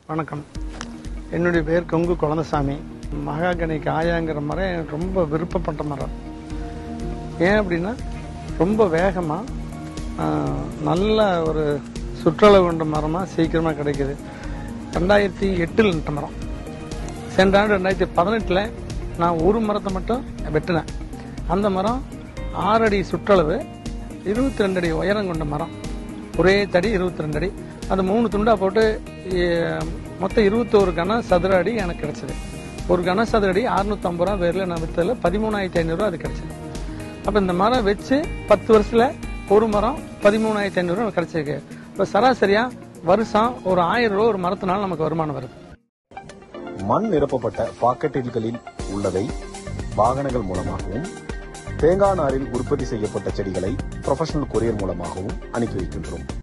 வணக்கம் என்னுடைய பேர் கொங்கு குழந்தசாமி மகாகனி காயாங்கிற மரம் எனக்கு ரொம்ப விருப்பப்பட்ட மரம் ஏன் அப்படின்னா ரொம்ப வேகமாக நல்ல ஒரு சுற்றளவு கொண்ட மரமாக சீக்கிரமாக கிடைக்குது ரெண்டாயிரத்தி எட்டில் நட்ட மரம் சென்ற ஆண்டு ரெண்டாயிரத்தி பதினெட்டில் நான் ஒரு மரத்தை மட்டும் வெட்டினேன் அந்த மரம் ஆறு அடி சுற்றளவு இருபத்தி ரெண்டு அடி உயரம் கொண்ட மரம் ஒரே தடி இருபத்தி ரெண்டு அடி அது மூணு துண்டா போட்டு எ, மொத்தம் இருபத்தோரு கன சதுர அடி எனக்கு கிடைச்சது ஒரு கன சதுர அடி அறுநூத்தம்பது ரூபா பேரில் நான் விற்றதில் பதிமூணாயிரத்தி ஐநூறுரூவா அது கிடைச்சது அப்போ இந்த மரம் வச்சு பத்து வருஷத்துல ஒரு மரம் பதிமூணாயிரத்தி ஐநூறுரூவா எனக்கு கிடைச்சிருக்கு இப்போ சராசரியா வருஷம் ஒரு ஆயிரம் ரூபா ஒரு மரத்தினால நமக்கு வருமானம் வருது மண் நிரப்பப்பட்ட பாக்கெட்டுகளில் உள்ளதை வாகனங்கள் மூலமாகவும் தேங்காய் நாரில் உற்பத்தி செய்யப்பட்ட செடிகளை ப்ரொஃபஷனல் கொரியர் மூலமாகவும் அனுப்பி வைக்கின்றோம்